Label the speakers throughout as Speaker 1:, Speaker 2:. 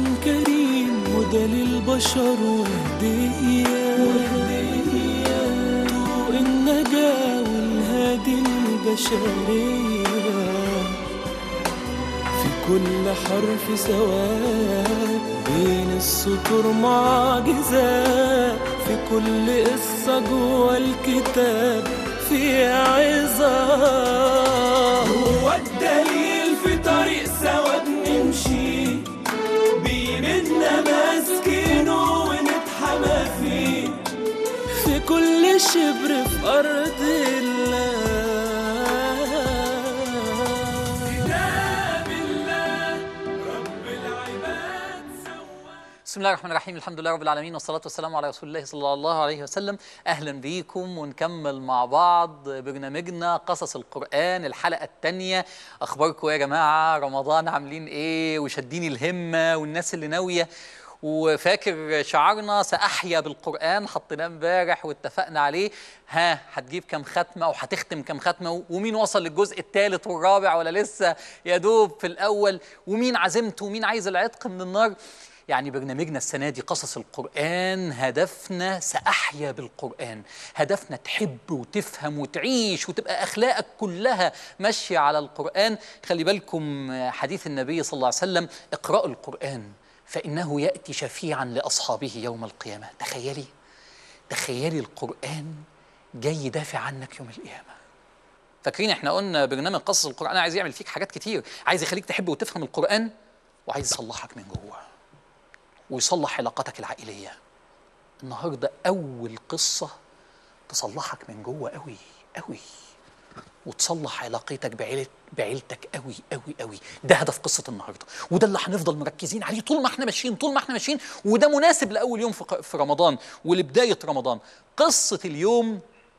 Speaker 1: رمضان كريم وده للبشر وهدية طوق النجاة والهادي البشرية في كل حرف سواد بين السطور معجزات في كل قصة جوا الكتاب في عظات هو الدليل في طريق سوا بنمشي بإيدنا ماسكينه ونتحمى فيه في كل شبر في أرض الله كتاب الله رب العباد سواه
Speaker 2: بسم الله الرحمن الرحيم الحمد لله رب العالمين والصلاة والسلام على رسول الله صلى الله عليه وسلم أهلا بيكم ونكمل مع بعض برنامجنا قصص القرآن الحلقة الثانية أخباركم يا جماعة رمضان عاملين إيه وشديني الهمة والناس اللي ناوية وفاكر شعارنا سأحيا بالقرآن حطيناه امبارح واتفقنا عليه ها هتجيب كام ختمة وهتختم كام ختمة ومين وصل للجزء الثالث والرابع ولا لسه يا دوب في الأول ومين عزمته ومين عايز العتق من النار يعني برنامجنا السنة دي قصص القرآن هدفنا سأحيا بالقرآن هدفنا تحب وتفهم وتعيش وتبقى أخلاقك كلها ماشية على القرآن خلي بالكم حديث النبي صلى الله عليه وسلم اقرأوا القرآن فإنه يأتي شفيعا لأصحابه يوم القيامة تخيلي تخيلي القرآن جاي يدافع عنك يوم القيامة فاكرين احنا قلنا برنامج قصص القرآن عايز يعمل فيك حاجات كتير عايز يخليك تحب وتفهم القرآن وعايز يصلحك من جوه ويصلح علاقاتك العائلية النهاردة أول قصة تصلحك من جوه قوي قوي وتصلح علاقتك بعيلة بعيلتك قوي قوي قوي ده هدف قصة النهاردة وده اللي هنفضل مركزين عليه طول ما احنا ماشيين طول ما احنا ماشيين وده مناسب لأول يوم في ق- في رمضان ولبداية رمضان قصة اليوم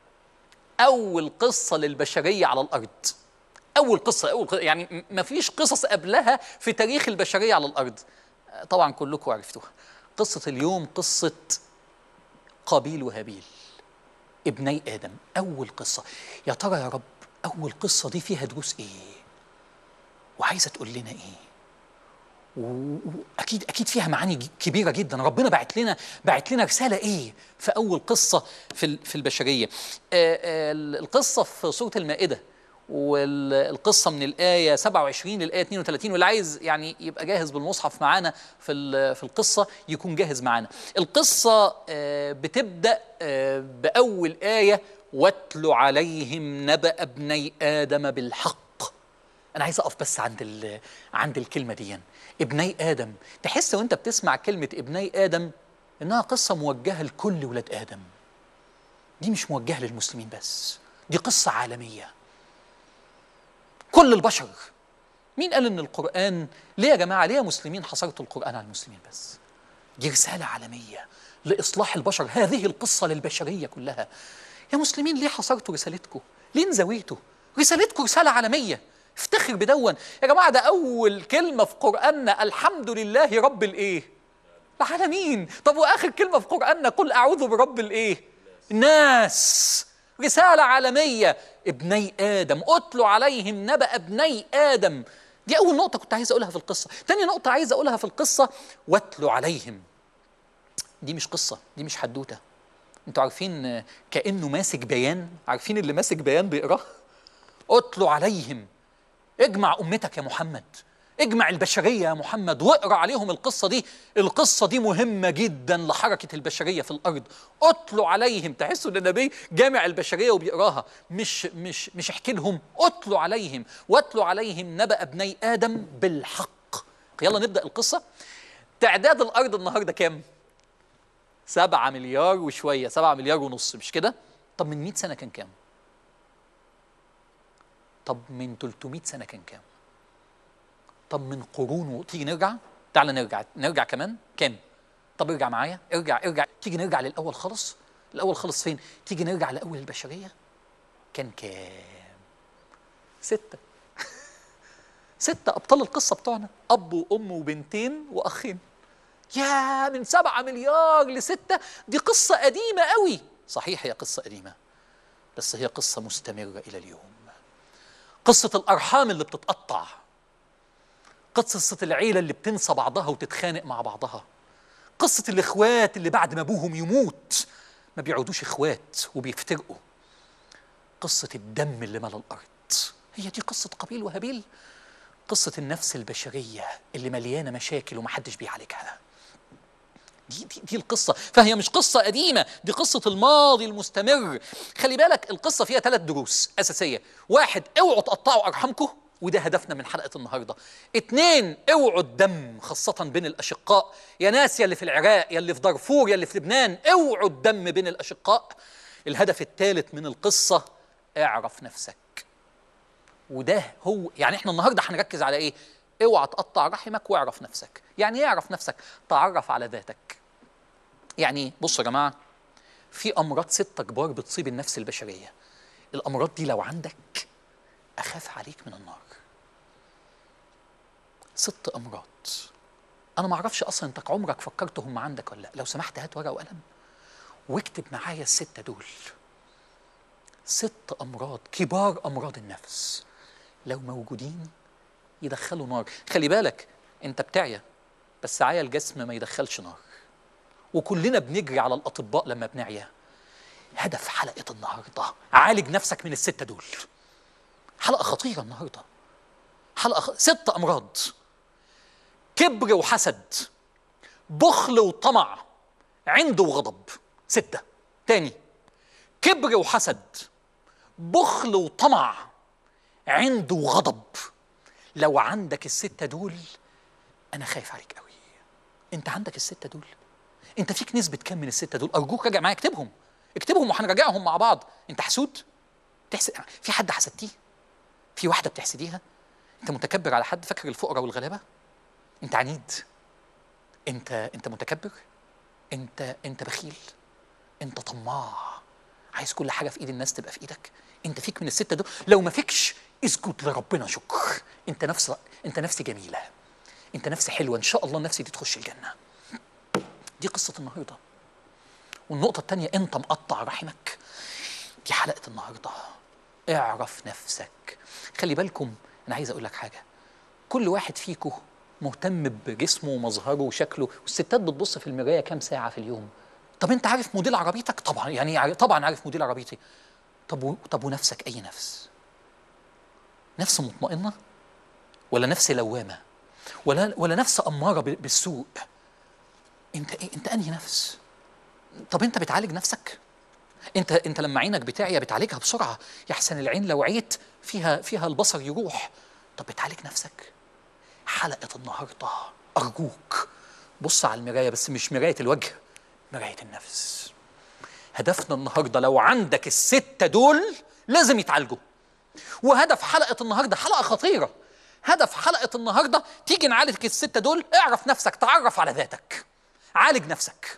Speaker 2: أول قصة للبشرية على الأرض أول قصة أول قصة يعني م- مفيش قصص قبلها في تاريخ البشرية على الأرض آه، طبعا كلكم عرفتوها قصة اليوم قصة قابيل وهابيل ابني آدم أول قصة يا ترى يا رب أول قصة دي فيها دروس إيه وعايزة تقول لنا إيه و- واكيد اكيد فيها معاني ج- كبيره جدا ربنا بعت لنا بعت لنا رساله ايه في اول قصه في ال- في البشريه آه، آه، ال- القصه في سوره المائده والقصه من الايه 27 للايه 32 واللي عايز يعني يبقى جاهز بالمصحف معانا في ال- في القصه يكون جاهز معانا القصه آه، بتبدا آه، باول ايه واتل عليهم نبأ ابني ادم بالحق انا عايز اقف بس عند ال- عند الكلمه دي ابني ادم تحس وانت بتسمع كلمه ابني ادم انها قصه موجهه لكل ولاد ادم دي مش موجهه للمسلمين بس دي قصه عالميه كل البشر مين قال ان القران ليه يا جماعه ليه يا مسلمين حصرتوا القران على المسلمين بس دي رساله عالميه لاصلاح البشر هذه القصه للبشريه كلها يا مسلمين ليه حصرتوا رسالتكم ليه انزويتوا رسالتكم رساله عالميه افتخر بدون يا جماعه ده اول كلمه في قراننا الحمد لله رب الايه العالمين طب واخر كلمه في قراننا قل اعوذ برب الايه الناس رساله عالميه ابني ادم اتلوا عليهم نبأ ابني ادم دي اول نقطه كنت عايز اقولها في القصه تاني نقطه عايز اقولها في القصه واتلوا عليهم دي مش قصه دي مش حدوته انتوا عارفين آه، كانه ماسك بيان عارفين اللي ماسك بيان بيقراه اتلوا عليهم اجمع امتك يا محمد اجمع البشريه يا محمد واقرا عليهم القصه دي القصه دي مهمه جدا لحركه البشريه في الارض اتلوا عليهم تحسوا ان النبي جامع البشريه وبيقراها مش مش مش احكي لهم اتلوا عليهم واتلوا عليهم نبأ ابني ادم بالحق يلا نبدا القصه تعداد الارض النهارده كام سبعة مليار وشويه سبعة مليار ونص مش كده طب من 100 سنه كان كام طب من 300 سنه كان كام طب من قرون و... تيجي نرجع تعال نرجع نرجع كمان كام طب ارجع معايا ارجع ارجع تيجي نرجع للاول خالص الاول خالص فين تيجي نرجع لاول البشريه كان كام ستة ستة أبطال القصة بتوعنا أب وأم وبنتين وأخين يا من سبعة مليار لستة دي قصة قديمة قوي صحيح هي قصة قديمة بس هي قصة مستمرة إلى اليوم قصة الأرحام اللي بتتقطع قصة العيلة اللي بتنسى بعضها وتتخانق مع بعضها قصة الإخوات اللي بعد ما أبوهم يموت ما بيعودوش إخوات وبيفترقوا قصة الدم اللي ملا الأرض هي دي قصة قابيل وهابيل قصة النفس البشرية اللي مليانة مشاكل ومحدش بيعالجها دي, دي, دي القصة فهي مش قصة قديمة دي قصة الماضي المستمر خلي بالك القصة فيها ثلاث دروس أساسية واحد اوعوا تقطعوا أرحامكم وده هدفنا من حلقة النهاردة اتنين اوعوا الدم خاصة بين الأشقاء يا ناس يا اللي في العراق يا اللي في دارفور يا اللي في لبنان اوعوا الدم بين الأشقاء الهدف الثالث من القصة اعرف نفسك وده هو يعني احنا النهارده هنركز على ايه؟ اوعى تقطع رحمك واعرف نفسك، يعني ايه اعرف نفسك؟ تعرف على ذاتك. يعني إيه؟ بصوا يا جماعه في امراض ستة كبار بتصيب النفس البشريه. الامراض دي لو عندك اخاف عليك من النار. ست امراض. انا ما اعرفش اصلا انت عمرك فكرتهم عندك ولا لا، لو سمحت هات ورقه وقلم واكتب معايا الستة دول. ست امراض كبار امراض النفس لو موجودين يدخلوا نار خلي بالك انت بتعيا بس عيا الجسم ما يدخلش نار وكلنا بنجري على الاطباء لما بنعيا هدف حلقه النهارده عالج نفسك من السته دول حلقه خطيره النهارده حلقه خ... ست امراض كبر وحسد بخل وطمع عند وغضب سته تاني كبر وحسد بخل وطمع عند وغضب لو عندك الستة دول أنا خايف عليك قوي أنت عندك الستة دول أنت فيك نسبة كام من الستة دول أرجوك راجع معايا اكتبهم اكتبهم وهنراجعهم مع بعض أنت حسود تحسد في حد حسدتيه في واحدة بتحسديها أنت متكبر على حد فاكر الفقراء والغلابة أنت عنيد أنت أنت متكبر أنت أنت بخيل أنت طماع عايز كل حاجه في ايد الناس تبقى في ايدك انت فيك من السته دول لو ما فيكش اسجد لربنا شكر انت نفس انت نفس جميله انت نفس حلوه ان شاء الله النفس دي تخش الجنه دي قصه النهارده والنقطه الثانيه انت مقطع رحمك دي حلقه النهارده اعرف نفسك خلي بالكم انا عايز اقول لك حاجه كل واحد فيكم مهتم بجسمه ومظهره وشكله والستات بتبص في المرايه كام ساعه في اليوم طب انت عارف موديل عربيتك طبعا يعني عارف- طبعا عارف موديل عربيتي طب و... طب ونفسك اي نفس نفس مطمئنه ولا نفس لوامه ولا ولا نفس اماره ب... بالسوء انت ايه انت انهي نفس طب انت بتعالج نفسك انت انت لما عينك بتعيا بتعالجها بسرعه يحسن العين لو عيت فيها فيها البصر يروح طب بتعالج نفسك حلقه النهارده ارجوك بص على المرايه بس مش مرايه الوجه مرايه النفس هدفنا النهارده لو عندك الستة دول لازم يتعالجوا وهدف حلقة النهارده حلقة خطيرة هدف حلقة النهارده تيجي نعالج الستة دول اعرف نفسك تعرف على ذاتك عالج نفسك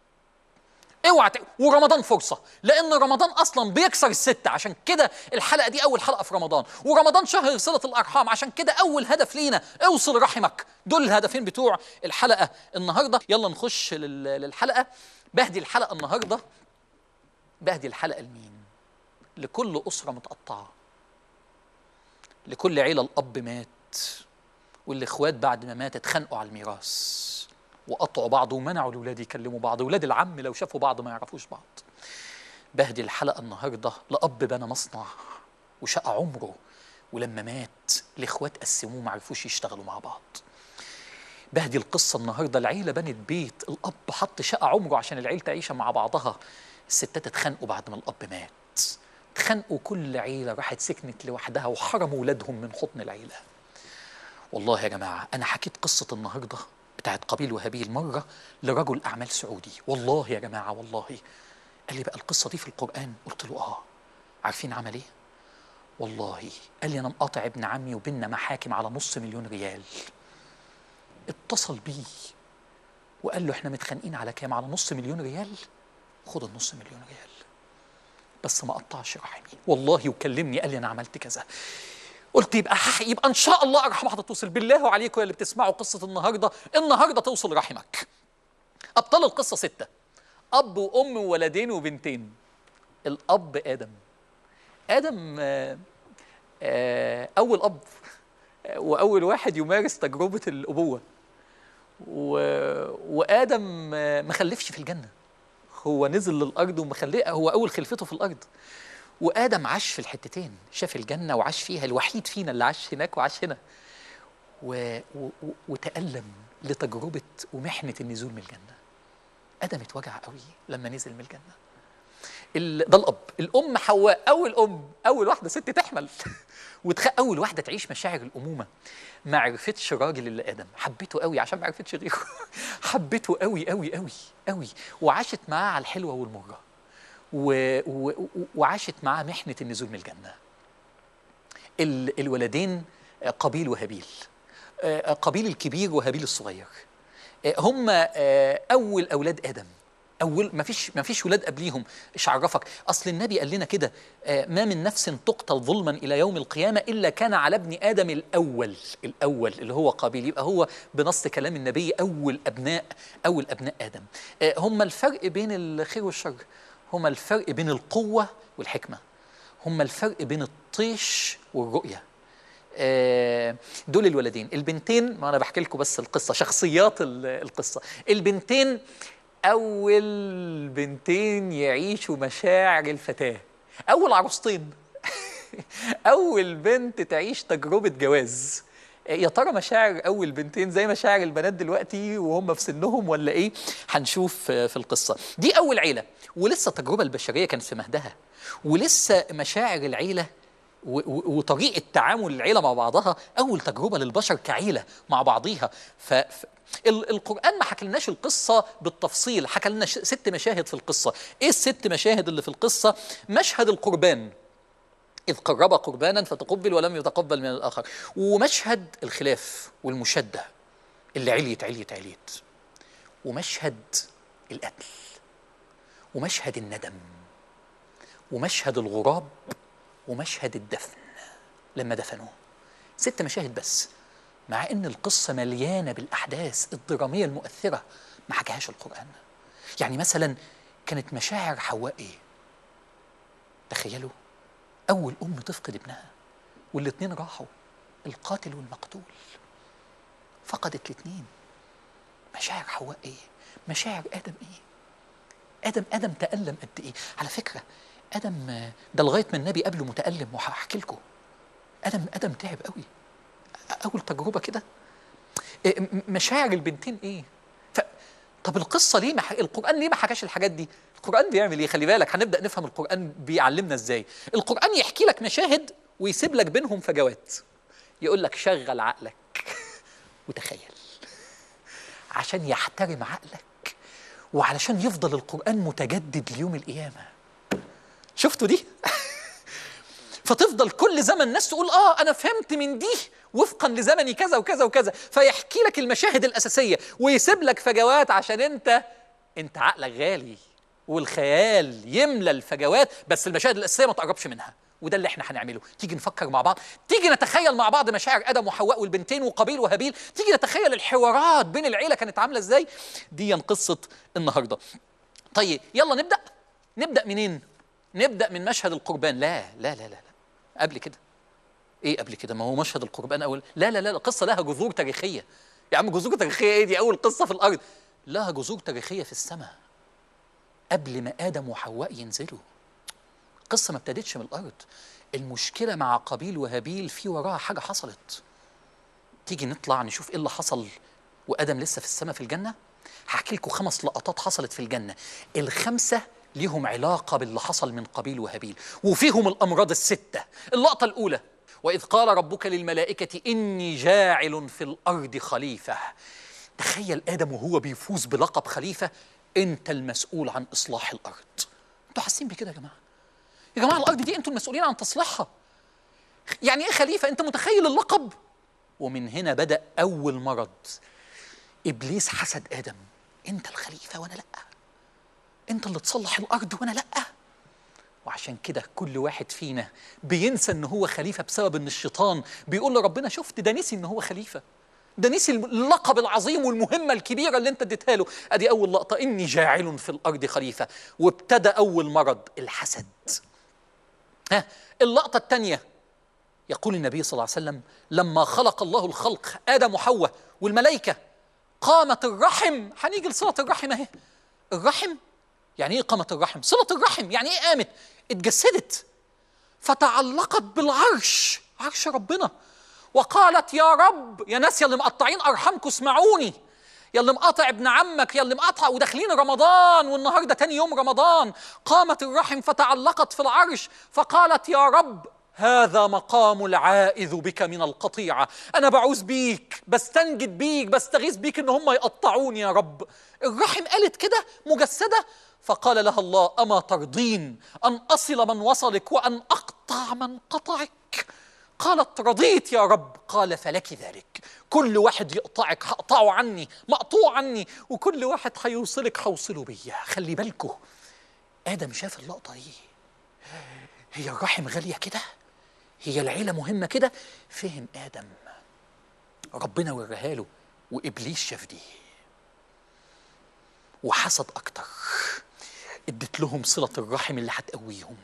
Speaker 2: اوعى ت- ورمضان فرصة لأن رمضان أصلا بيكسر الستة عشان كده الحلقة دي أول حلقة في رمضان ورمضان شهر صلة الأرحام عشان كده أول هدف لينا اوصل رحمك دول الهدفين بتوع الحلقة النهاردة يلا نخش لل- للحلقة بهدي الحلقة النهاردة بهدي الحلقة لمين لكل أسرة متقطعة لكل عيلة الأب مات والإخوات بعد ما مات اتخانقوا على الميراث وقطعوا بعض ومنعوا الولاد يكلموا بعض ولاد العم لو شافوا بعض ما يعرفوش بعض بهدي الحلقة النهاردة لأب بنى مصنع وشقى عمره ولما مات الإخوات قسموه ما عرفوش يشتغلوا مع بعض بهدي القصة النهاردة العيلة بنت بيت الأب حط شقة عمره عشان العيلة تعيش مع بعضها الستات اتخانقوا بعد ما الأب مات اتخانقوا كل عيلة راحت سكنت لوحدها وحرموا ولادهم من حضن العيلة والله يا جماعة أنا حكيت قصة النهاردة بتاعت قابيل وهابيل مرة لرجل أعمال سعودي والله يا جماعة والله قال لي بقى القصة دي في القرآن قلت له آه عارفين عمل إيه؟ والله قال لي أنا مقاطع ابن عمي وبيننا محاكم على نص مليون ريال اتصل بيه وقال له احنا متخانقين على كام على نص مليون ريال خد النص مليون ريال بس ما قطعش رحمي والله وكلمني قال لي انا عملت كذا قلت يبقى ح- يبقى ان شاء الله ارحم واحده توصل بالله عليكم يا اللي بتسمعوا قصه النهارده النهارده توصل رحمك ابطال القصه سته اب وام وولدين وبنتين الاب ادم ادم آه، آه، اول اب واول واحد يمارس تجربه الابوه و... وادم ما خلفش في الجنه هو نزل للارض ومخلق هو اول خلفته في الارض وادم عاش في الحتتين شاف الجنه وعاش فيها الوحيد فينا اللي عاش هناك وعاش هنا و... و... و- وتالم لتجربه ومحنه النزول من الجنه ادم اتوجع قوي لما نزل من الجنه ال... ده الاب الام حواء اول ام اول واحده ست تحمل وتخ... اول واحده تعيش مشاعر الامومه ما عرفتش راجل الا ادم حبيته قوي عشان ما عرفتش غيره حبيته قوي قوي قوي قوي وعاشت معاه على الحلوه والمره و... و... و- وعاشت معاه محنه النزول من الجنه ال... الولدين آه، قابيل وهابيل آه، قابيل الكبير وهابيل الصغير آه، هم آه، اول اولاد ادم اول ما فيش ما فيش ولاد قبليهم ايش عرفك اصل النبي قال لنا كده آه، ما من نفس تقتل ظلما الى يوم القيامه الا كان على ابن ادم الاول الاول اللي هو قابيل يبقى هو بنص كلام النبي اول ابناء اول ابناء ادم آه، هم الفرق بين الخير والشر هم الفرق بين القوه والحكمه هم الفرق بين الطيش والرؤيه آه، دول الولدين البنتين ما انا بحكي لكم بس القصه شخصيات ال- القصه البنتين اول بنتين يعيشوا مشاعر الفتاه اول عروستين اول بنت تعيش تجربه جواز آه، يا ترى مشاعر اول بنتين زي مشاعر البنات دلوقتي وهم في سنهم ولا ايه هنشوف آه، في القصه دي اول عيله ولسه التجربه البشريه كانت في مهدها ولسه مشاعر العيله و- و- وطريقه تعامل العيله مع بعضها اول تجربه للبشر كعيله مع بعضيها ف ف- ال- القران ما حكلناش القصه بالتفصيل حكى لنا ش- ست مشاهد في القصه ايه الست مشاهد اللي في القصه مشهد القربان إذ قرب قربانا فتقبل ولم يتقبل من الآخر ومشهد الخلاف والمشدة اللي عليت عليت عليت ومشهد القتل ومشهد الندم ومشهد الغراب ومشهد الدفن لما دفنوه ست مشاهد بس مع ان القصه مليانه بالاحداث الدراميه المؤثره ما حكاهاش القران يعني مثلا كانت مشاعر حواء ايه تخيلوا اول ام تفقد ابنها والاتنين راحوا القاتل والمقتول فقدت الاتنين مشاعر حواء ايه مشاعر ادم ايه ادم ادم تالم قد ايه على فكره ادم آه، ده لغايه ما النبي قبله متالم وهحكي لكم ادم ادم تعب قوي اول تجربه كده إيه، م- مشاعر البنتين ايه ف... طب القصه ليه ما ح... القران ليه ما حكاش الحاجات دي القران بيعمل ايه خلي بالك هنبدا نفهم القران بيعلمنا ازاي القران يحكي لك مشاهد ويسيب لك بينهم فجوات يقول لك شغل عقلك وتخيل عشان يحترم عقلك وعلشان يفضل القران متجدد ليوم القيامه شفتوا دي فتفضل كل زمن ناس تقول اه انا فهمت من دي وفقا لزمني كذا وكذا وكذا فيحكي لك المشاهد الاساسيه ويسيب لك فجوات عشان انت انت عقلك غالي والخيال يملى الفجوات بس المشاهد الاساسيه ما تقربش منها وده اللي احنا هنعمله تيجي نفكر مع بعض تيجي نتخيل مع بعض مشاعر ادم وحواء والبنتين وقابيل وهابيل تيجي نتخيل الحوارات بين العيله كانت عامله ازاي دي قصه النهارده طيب يلا نبدا نبدا منين نبدا من مشهد القربان لا لا لا لا, لا. قبل كده ايه قبل كده ما هو مشهد القربان اول لا لا لا القصه لها جذور تاريخيه يا عم جذور تاريخيه ايه دي اول قصه في الارض لها جذور تاريخيه في السماء قبل ما ادم وحواء ينزلوا القصه ما ابتدتش من الارض المشكله مع قابيل وهابيل في وراها حاجه حصلت تيجي نطلع نشوف ايه اللي حصل وادم لسه في السماء في الجنه هحكي لكم خمس لقطات حصلت في الجنه الخمسه ليهم علاقه باللي حصل من قابيل وهابيل وفيهم الامراض السته اللقطه الاولى واذ قال ربك للملائكه اني جاعل في الارض خليفه تخيل ادم وهو بيفوز بلقب خليفه انت المسؤول عن اصلاح الارض انتوا حاسين بكده يا جماعه يا جماعه الارض دي انتوا المسؤولين عن تصليحها يعني ايه خليفه انت متخيل اللقب ومن هنا بدا اول مرض ابليس حسد ادم انت الخليفه وانا لا انت اللي تصلح الارض وانا لا وعشان كده كل واحد فينا بينسى ان هو خليفه بسبب ان الشيطان بيقول لربنا شفت ده نسي ان هو خليفه ده نسي اللقب العظيم والمهمه الكبيره اللي انت اديتها له ادي اول لقطه اني جاعل في الارض خليفه وابتدى اول مرض الحسد ها اللقطه الثانيه يقول النبي صلى الله عليه وسلم لما خلق الله الخلق ادم وحواء والملائكه قامت الرحم هنيجي لصله الرحم اهي الرحم يعني ايه قامت الرحم صله الرحم يعني ايه قامت اتجسدت فتعلقت بالعرش عرش ربنا وقالت يا رب يا ناس يا اللي مقطعين ارحامكم اسمعوني يا اللي مقاطع ابن عمك يا اللي مقاطع وداخلين رمضان والنهارده تاني يوم رمضان قامت الرحم فتعلقت في العرش فقالت يا رب هذا مقام العائذ بك من القطيعة أنا بعوذ بيك بستنجد بيك بستغيث بيك إن هم يقطعوني يا رب الرحم قالت كده مجسدة فقال لها الله أما ترضين أن أصل من وصلك وأن أقطع من قطعك قالت رضيت يا رب قال فلك ذلك كل واحد يقطعك هقطعه عني مقطوع عني وكل واحد هيوصلك هوصله بيا خلي بالكوا آدم شاف اللقطة دي هي الرحم غالية كده هي العيلة مهمة كده فهم آدم ربنا وراها له وإبليس شاف دي وحسد أكتر ادت لهم صلة الرحم اللي هتقويهم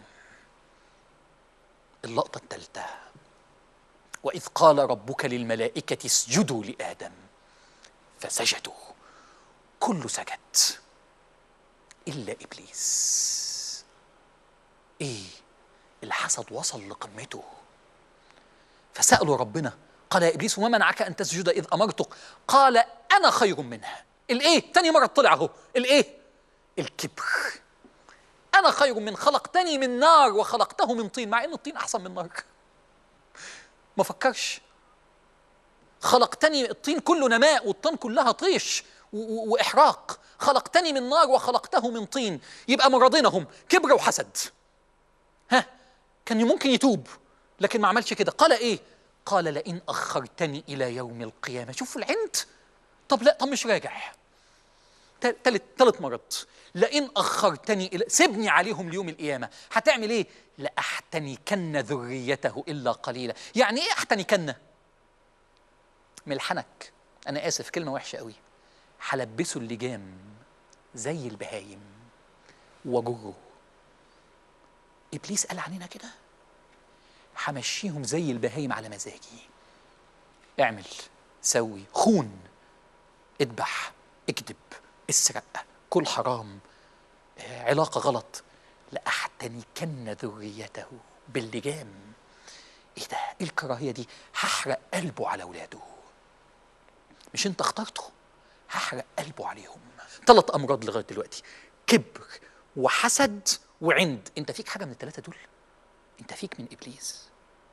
Speaker 2: اللقطة الثالثة وإذ قال ربك للملائكة اسجدوا لآدم فسجدوا كله سجد إلا إبليس إيه الحسد وصل لقمته فسألوا ربنا قال يا إبليس وما منعك أن تسجد إذ أمرتك قال أنا خير منها الإيه تاني مرة طلع أهو الإيه الكبر أنا خير من خلقتني من نار وخلقته من طين مع إن الطين أحسن من النار ما فكرش خلقتني الطين كله نماء والطين كلها طيش و- و- واحراق خلقتني من نار وخلقته من طين يبقى مرضينهم كبر وحسد ها كان ممكن يتوب لكن ما عملش كده قال ايه قال لئن اخرتني الى يوم القيامه شوفوا العند طب لا طب مش راجع تل- تالت تالت مرض لئن اخرتني الى سيبني عليهم ليوم القيامه هتعمل ايه لاحتنكن ذريته الا قليلا يعني ايه احتنكن ملحنك انا اسف كلمه وحشه قوي هلبسه اللجام زي البهايم وجره ابليس قال عننا كده همشيهم زي البهايم على مزاجي اعمل سوي خون اذبح اكذب اسرق كل حرام آه، علاقة غلط لأحتنكن ذريته باللجام ايه ده ايه الكراهية دي هحرق قلبه على اولاده مش انت اخترته هحرق قلبه عليهم ثلاث امراض لغايه دلوقتي كبر وحسد وعند انت فيك حاجه من الثلاثه دول انت فيك من ابليس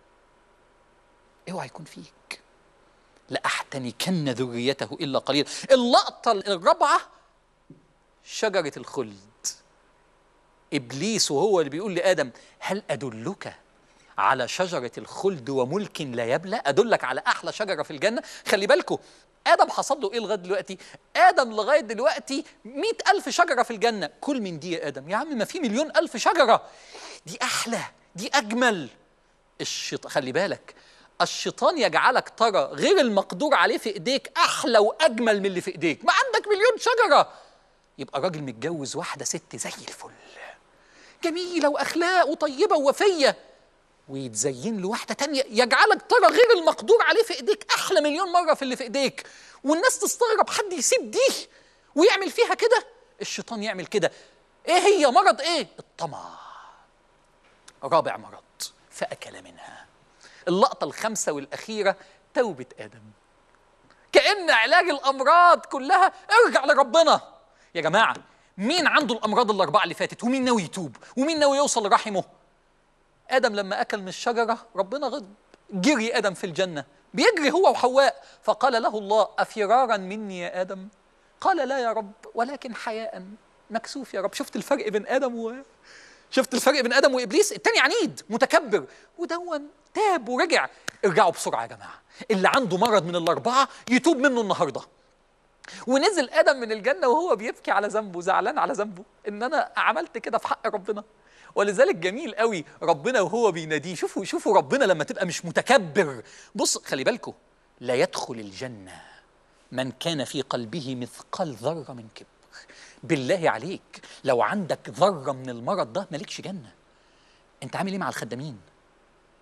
Speaker 2: اوعى يكون فيك لأحتنكن ذريته إلا قليلا اللقطة الرابعة شجرة الخلد إبليس وهو اللي بيقول لآدم هل أدلك على شجرة الخلد وملك لا يبلى أدلك على أحلى شجرة في الجنة خلي بالكم آدم حصل له إيه لغاية دلوقتي آدم لغاية دلوقتي مئة ألف شجرة في الجنة كل من دي يا آدم يا عم ما في مليون ألف شجرة دي أحلى دي أجمل الشيط... خلي بالك الشيطان يجعلك ترى غير المقدور عليه في ايديك احلى واجمل من اللي في ايديك ما عندك مليون شجره يبقى راجل متجوز واحده ست زي الفل جميله واخلاق وطيبه ووفيه ويتزين له واحده تانية يجعلك ترى غير المقدور عليه في ايديك احلى مليون مره في اللي في ايديك والناس تستغرب حد يسيب دي ويعمل فيها كده الشيطان يعمل كده ايه هي مرض ايه الطمع رابع مرض فاكل منها اللقطة الخامسة والأخيرة توبة آدم كأن علاج الأمراض كلها ارجع لربنا يا جماعة مين عنده الأمراض الأربعة اللي فاتت ومين ناوي يتوب ومين ناوي يوصل لرحمه آدم لما أكل من الشجرة ربنا غضب جري آدم في الجنة بيجري هو وحواء فقال له الله أفرارا مني يا آدم قال لا يا رب ولكن حياء مكسوف يا رب شفت الفرق بين آدم و شفت الفرق بين ادم وابليس التاني عنيد متكبر ودون تاب ورجع ارجعوا بسرعه يا جماعه اللي عنده مرض من الاربعه يتوب منه النهارده ونزل ادم من الجنه وهو بيبكي على ذنبه زعلان على ذنبه ان انا عملت كده في حق ربنا ولذلك جميل قوي ربنا وهو بيناديه شوفوا شوفوا ربنا لما تبقى مش متكبر بص خلي بالكم لا يدخل الجنه من كان في قلبه مثقال ذره من كبر بالله عليك لو عندك ذره من المرض ده مالكش جنه انت عامل ايه مع الخدامين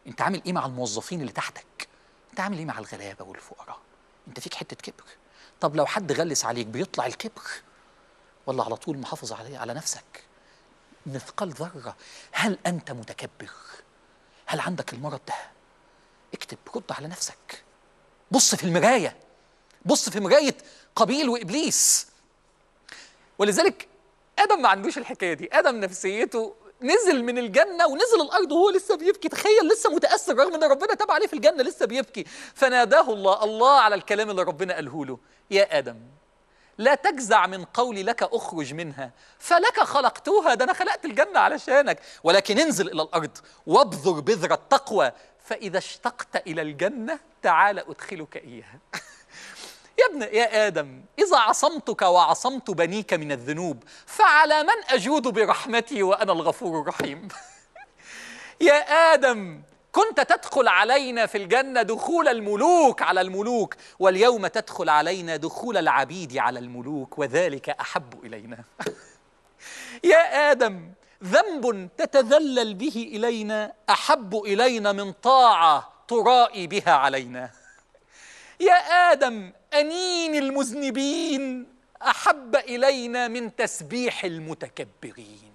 Speaker 2: انت عامل ايه مع الموظفين اللي تحتك انت عامل ايه مع الغلابه والفقراء انت فيك حته كبر طب لو حد غلس عليك بيطلع الكبر ولا على طول محافظ عليه على نفسك مثقال ذره هل انت متكبر هل عندك المرض ده اكتب رد على نفسك بص في المرايه بص في مرايه قابيل وابليس ولذلك ادم ما عندوش الحكايه دي ادم نفسيته نزل من الجنه ونزل الارض وهو لسه بيبكي تخيل لسه متاثر رغم ان ربنا تاب عليه في الجنه لسه بيبكي فناداه الله الله على الكلام اللي ربنا قاله له يا ادم لا تجزع من قولي لك اخرج منها فلك خلقتها ده انا خلقت الجنه علشانك ولكن انزل الى الارض وابذر بذر التقوى فاذا اشتقت الى الجنه تعال ادخلك اياها يا ابن يا آدم إذا عصمتك وعصمت بنيك من الذنوب فعلى من أجود برحمتي وأنا الغفور الرحيم يا آدم كنت تدخل علينا في الجنة دخول الملوك على الملوك واليوم تدخل علينا دخول العبيد على الملوك وذلك أحب إلينا يا آدم ذنب تتذلل به إلينا أحب إلينا من طاعة ترائي بها علينا يا آدم أنين المذنبين أحب إلينا من تسبيح المتكبرين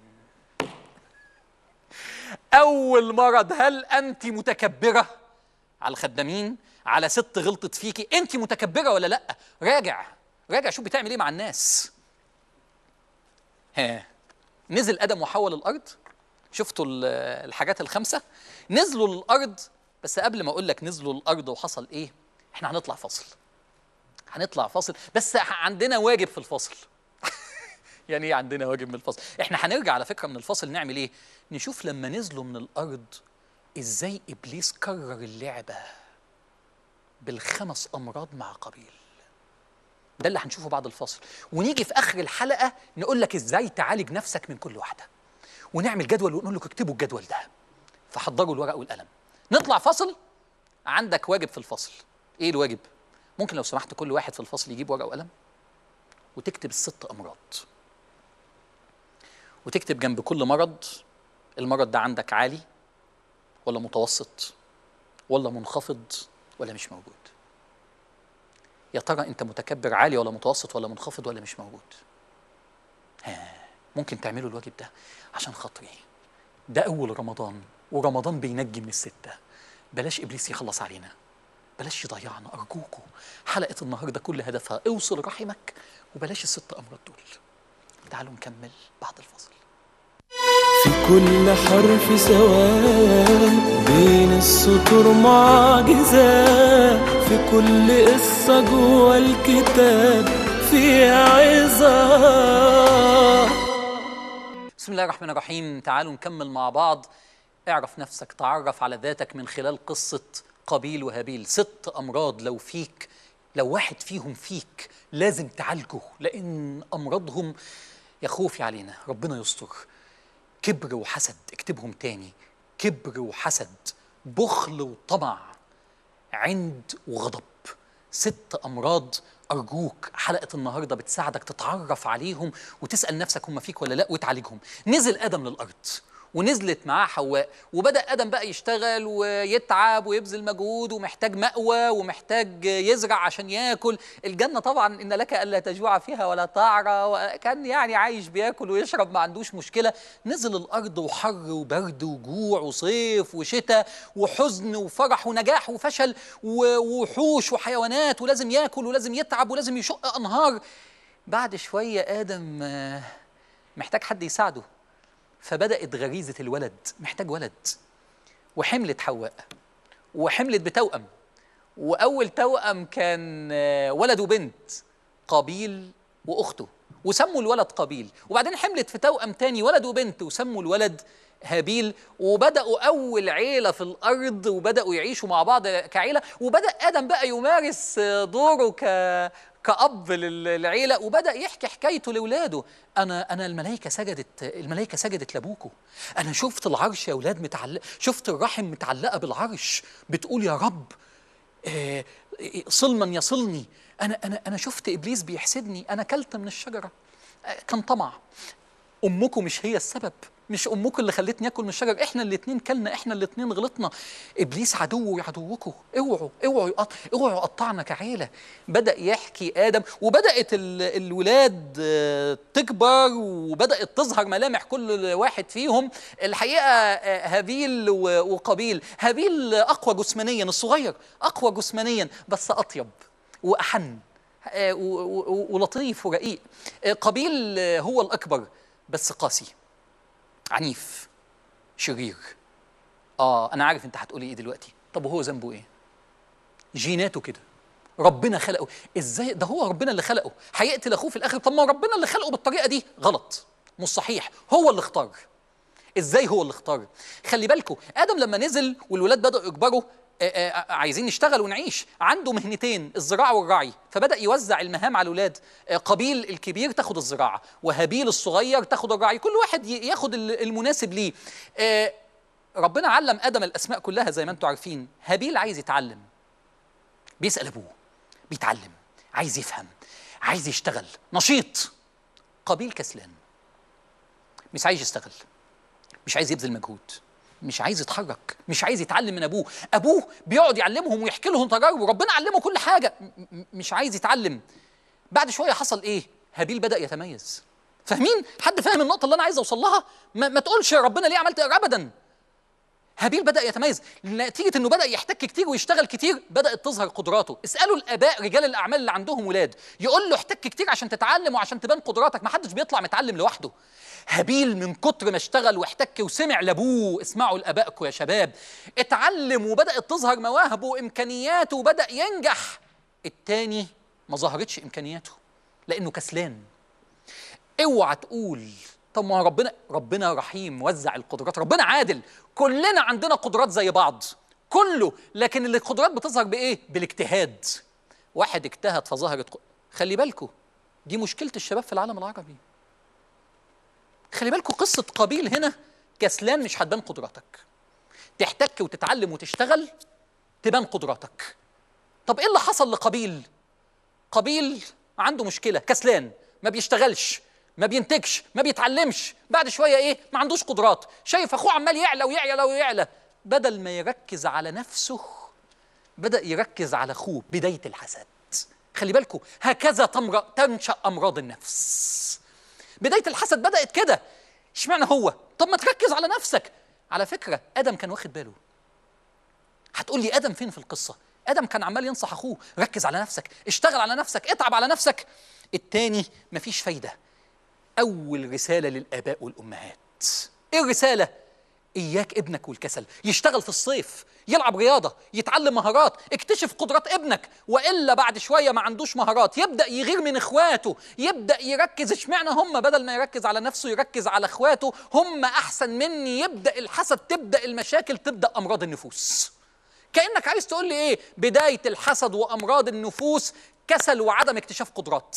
Speaker 2: أول مرض هل أنت متكبرة على الخدامين على ست غلطت فيكي أنت متكبرة ولا لأ راجع راجع شوف بتعمل إيه مع الناس ها نزل آدم وحول الأرض شفتوا ال- الحاجات الخمسة نزلوا للأرض بس قبل ما أقول لك نزلوا الأرض وحصل إيه احنا هنطلع فاصل هنطلع فاصل بس عندنا واجب في الفاصل يعني ايه عندنا واجب من الفاصل احنا هنرجع على فكره من الفاصل نعمل ايه نشوف لما نزلوا من الارض ازاي ابليس كرر اللعبه بالخمس امراض مع قبيل ده اللي هنشوفه بعد الفاصل ونيجي في اخر الحلقه نقول لك ازاي تعالج نفسك من كل واحده ونعمل جدول ونقول لك اكتبوا الجدول ده فحضروا الورق والقلم نطلع فاصل عندك واجب في الفصل ايه الواجب ممكن لو سمحت كل واحد في الفصل يجيب ورقه وقلم وتكتب الست امراض وتكتب جنب كل مرض المرض ده عندك عالي ولا متوسط ولا منخفض ولا مش موجود يا ترى انت متكبر عالي ولا متوسط ولا منخفض ولا مش موجود ها ممكن تعملوا الواجب ده عشان خاطري ده اول رمضان ورمضان بينجي من السته بلاش ابليس يخلص علينا بلاش يضيعنا ارجوكوا حلقه النهارده كل هدفها اوصل رحمك وبلاش الست امراض دول تعالوا نكمل بعد الفصل
Speaker 1: في كل حرف سواء بين السطور معجزة في كل قصة جوا الكتاب فيها عظة
Speaker 2: بسم الله الرحمن الرحيم تعالوا نكمل مع بعض اعرف نفسك تعرف على ذاتك من خلال قصة قابيل وهابيل ست أمراض لو فيك لو واحد فيهم فيك لازم تعالجه لأن أمراضهم يا خوفي علينا ربنا يستر كبر وحسد اكتبهم تاني كبر وحسد بخل وطمع عند وغضب ست أمراض أرجوك حلقة النهاردة بتساعدك تتعرف عليهم وتسأل نفسك هم فيك ولا لا وتعالجهم نزل آدم للأرض ونزلت معاه حواء وبدأ آدم بقى يشتغل ويتعب ويبذل مجهود ومحتاج مأوى ومحتاج يزرع عشان ياكل الجنة طبعا إن لك ألا تجوع فيها ولا تعرى وكان يعني عايش بياكل ويشرب ما عندوش مشكلة نزل الأرض وحر وبرد وجوع وصيف وشتاء وحزن وفرح ونجاح وفشل ووحوش وحيوانات ولازم ياكل ولازم يتعب ولازم يشق أنهار بعد شوية آدم آه، محتاج حد يساعده فبدأت غريزة الولد محتاج ولد وحملت حواء وحملت بتوأم وأول توأم كان آه، ولد وبنت قابيل وأخته وسموا الولد قابيل وبعدين حملت في توأم تاني ولد وبنت وسموا الولد هابيل وبدأوا أول عيلة في الأرض وبدأوا يعيشوا مع بعض كعيلة وبدأ آدم بقى يمارس آه، دوره ك كأب لل- للعيلة وبدأ يحكي حكايته لأولاده أنا أنا الملائكة سجدت الملائكة سجدت لأبوكوا أنا شفت العرش يا أولاد متعلق شفت الرحم متعلقة بالعرش بتقول يا رب آه، صل من يصلني أنا أنا أنا شفت إبليس بيحسدني أنا كلت من الشجرة آه، كان طمع امكم مش هي السبب مش امكم اللي خلتني اكل من الشجر احنا الاثنين كلنا احنا الاثنين غلطنا ابليس عدو عدوكم اوعوا اوعوا يقط... اوعوا يقطعنا كعيله بدا يحكي ادم وبدات ال... الولاد آه، تكبر وبدات تظهر ملامح كل واحد فيهم الحقيقه آه، هابيل و... وقابيل هابيل اقوى جسمانيا الصغير اقوى جسمانيا بس اطيب واحن آه، و- و- ولطيف ورقيق آه، قابيل آه، هو الاكبر بس قاسي عنيف شرير اه انا عارف انت هتقولي ايه دلوقتي طب وهو ذنبه ايه جيناته كده ربنا خلقه ازاي ده هو ربنا اللي خلقه هيقتل اخوه في الاخر طب ما ربنا اللي خلقه بالطريقه دي غلط مش صحيح هو اللي اختار ازاي هو اللي اختار خلي بالكم ادم لما نزل والولاد بداوا يكبروا آه، آه، عايزين نشتغل ونعيش عنده مهنتين الزراعه والرعي فبدا يوزع المهام على الاولاد آه، قابيل الكبير تاخد الزراعه وهابيل الصغير تاخد الرعي كل واحد ي- ياخد ال- المناسب ليه آه، ربنا علم ادم الاسماء كلها زي ما انتم عارفين هابيل عايز يتعلم بيسال ابوه بيتعلم عايز يفهم عايز يشتغل نشيط قابيل كسلان مش عايز يشتغل مش عايز يبذل مجهود مش عايز يتحرك مش عايز يتعلم من ابوه ابوه بيقعد يعلمهم ويحكي لهم تجاربه ربنا علمه كل حاجه م- م- مش عايز يتعلم بعد شويه حصل ايه هابيل بدا يتميز فاهمين حد فاهم النقطه اللي انا عايز اوصل لها ما, ما تقولش يا ربنا ليه عملت كده؟ ابدا هابيل بدا يتميز نتيجه انه بدا يحتك كتير ويشتغل كتير بدات تظهر قدراته اسالوا الاباء رجال الاعمال اللي عندهم ولاد يقول له احتك كتير عشان تتعلم وعشان تبان قدراتك ما حدش بيطلع متعلم لوحده هابيل من كتر ما اشتغل واحتك وسمع لابوه اسمعوا لابائكم يا شباب اتعلم وبدات تظهر مواهبه وامكانياته وبدا ينجح التاني ما ظهرتش امكانياته لانه كسلان اوعى تقول طب ما هو ربنا ربنا رحيم وزع القدرات ربنا عادل كلنا عندنا قدرات زي بعض كله لكن اللي القدرات بتظهر بايه بالاجتهاد واحد اجتهد فظهرت ق- خلي بالكم دي مشكله الشباب في العالم العربي خلي بالكم قصه قابيل هنا كسلان مش هتبان قدراتك تحتك وتتعلم وتشتغل تبان قدراتك طب ايه اللي حصل لقابيل قابيل عنده مشكله كسلان ما بيشتغلش ما بينتجش ما بيتعلمش بعد شويه ايه ما عندوش قدرات شايف اخوه عمال يعلى ويعلى ويعلى بدل ما يركز على نفسه بدا يركز على اخوه بدايه الحسد خلي بالكم هكذا تمر... تنشا امراض النفس بدايه الحسد بدات كده اشمعنى هو طب ما تركز على نفسك على فكره ادم كان واخد باله هتقول لي ادم فين في القصه ادم كان عمال ينصح اخوه ركز على نفسك اشتغل على نفسك اتعب على نفسك التاني مفيش فايده اول رساله للاباء والامهات ايه الرساله اياك ابنك والكسل يشتغل في الصيف يلعب رياضه يتعلم مهارات اكتشف قدرات ابنك والا بعد شويه ما عندوش مهارات يبدا يغير من اخواته يبدا يركز اشمعنى هم بدل ما يركز على نفسه يركز على اخواته هم احسن مني يبدا الحسد تبدا المشاكل تبدا امراض النفوس كانك عايز تقول لي ايه بدايه الحسد وامراض النفوس كسل وعدم اكتشاف قدرات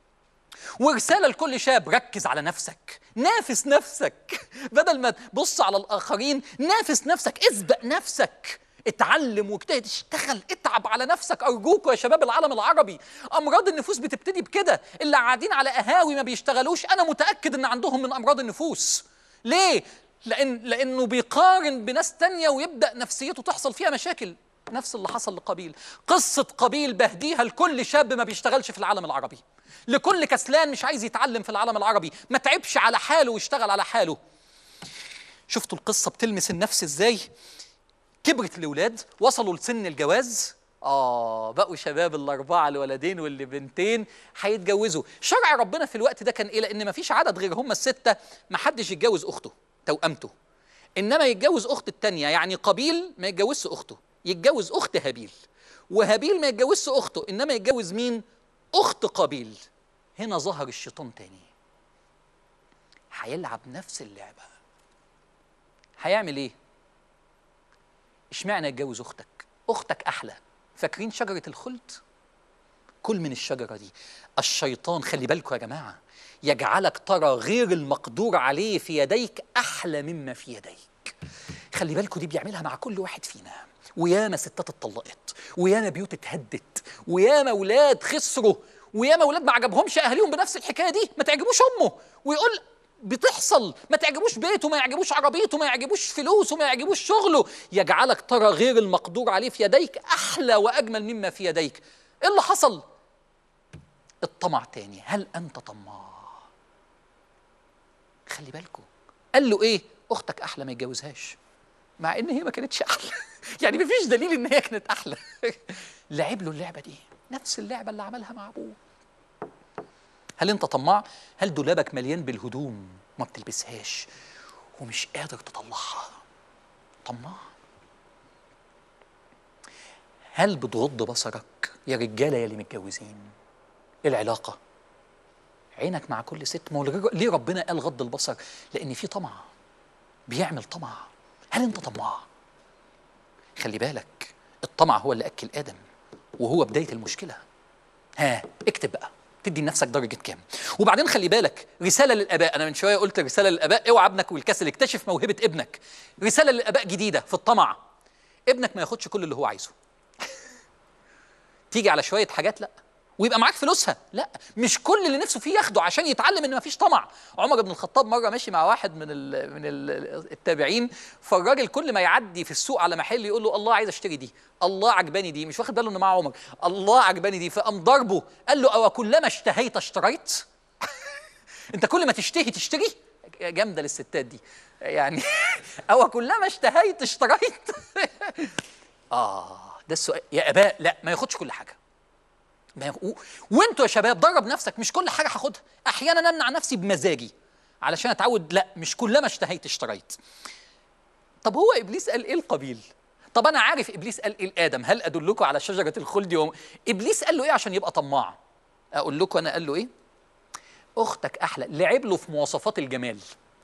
Speaker 2: ورسالة لكل شاب ركز على نفسك نافس نفسك بدل ما تبص على الآخرين نافس نفسك اسبق نفسك اتعلم واجتهد اشتغل اتعب على نفسك ارجوكوا يا شباب العالم العربي امراض النفوس بتبتدي بكده اللي قاعدين على قهاوي ما بيشتغلوش انا متاكد ان عندهم من امراض النفوس ليه لان لانه بيقارن بناس تانية ويبدا نفسيته تحصل فيها مشاكل نفس اللي حصل لقابيل قصة قابيل بهديها لكل شاب ما بيشتغلش في العالم العربي لكل كسلان مش عايز يتعلم في العالم العربي ما تعبش على حاله ويشتغل على حاله شفتوا القصة بتلمس النفس ازاي كبرت الأولاد وصلوا لسن الجواز آه بقوا شباب الأربعة الولدين واللي بنتين هيتجوزوا شرع ربنا في الوقت ده كان إيه لأن مفيش عدد غير هم الستة محدش يتجوز أخته توأمته إنما يتجوز أخت التانية يعني قابيل ما يتجوزش أخته يتجوز أخت هابيل وهابيل ما يتجوزش أخته إنما يتجوز مين أخت قابيل هنا ظهر الشيطان تاني هيلعب نفس اللعبة هيعمل إيه اشمعنى يتجوز اختك اختك احلى فاكرين شجره الخلد كل من الشجره دي الشيطان خلي بالكم يا جماعه يجعلك ترى غير المقدور عليه في يديك احلى مما في يديك خلي بالكم دي بيعملها مع كل واحد فينا وياما ستات اتطلقت وياما بيوت اتهدت وياما اولاد خسروا وياما اولاد ما عجبهمش اهاليهم بنفس الحكايه دي ما تعجبوش امه ويقول بتحصل ما تعجبوش بيته ما يعجبوش عربيته ما يعجبوش فلوسه ما يعجبوش شغله يجعلك ترى غير المقدور عليه في يديك احلى واجمل مما في يديك ايه اللي حصل الطمع تاني هل انت طماع خلي بالكم قال له ايه اختك احلى ما يتجوزهاش مع ان هي ما كانتش احلى يعني مفيش دليل ان هي كانت احلى لعب له اللعبه دي نفس اللعبه اللي عملها مع ابوه هل انت طماع هل دولابك مليان بالهدوم ما بتلبسهاش ومش قادر تطلعها طماع هل بتغض بصرك يا رجاله يا اللي متجوزين ايه العلاقه عينك مع كل ست ما هو الرج- ليه ربنا قال غض البصر لان في طمع بيعمل طمع هل انت طماع خلي بالك الطمع هو اللي اكل ادم وهو بدايه المشكله ها اكتب بقى تدي لنفسك درجه كام وبعدين خلي بالك رساله للاباء انا من شويه قلت رساله للاباء اوعى ابنك والكسل اكتشف موهبه ابنك رساله للاباء جديده في الطمع ابنك ما ياخدش كل اللي هو عايزه تيجي على شويه حاجات لا ويبقى معاك فلوسها لا مش كل اللي نفسه فيه ياخده عشان يتعلم ان مفيش طمع عمر بن الخطاب مره ماشي مع واحد من ال من ال التابعين فالراجل كل ما يعدي في السوق على محل يقول له الله عايز اشتري دي الله عجباني دي مش واخد باله ان معاه عمر الله عجباني دي فقام ضربه قال له او كلما اشتهيت اشتريت انت كل ما تشتهي تشتري جامده للستات دي يعني او كلما اشتهيت اشتريت اه ده السؤال يا اباء لا ما ياخدش كل حاجه ما ياخ... و... وانتوا يا شباب درب نفسك مش كل حاجه هاخدها احيانا امنع نفسي بمزاجي علشان اتعود لا مش كلما اشتهيت اشتريت طب هو ابليس قال ايه القبيل طب انا عارف ابليس قال ايه لادم هل ادلكم على شجره الخلد يوم ابليس قال له ايه عشان يبقى طماع اقول لكم انا قال له ايه اختك احلى لعب له في مواصفات الجمال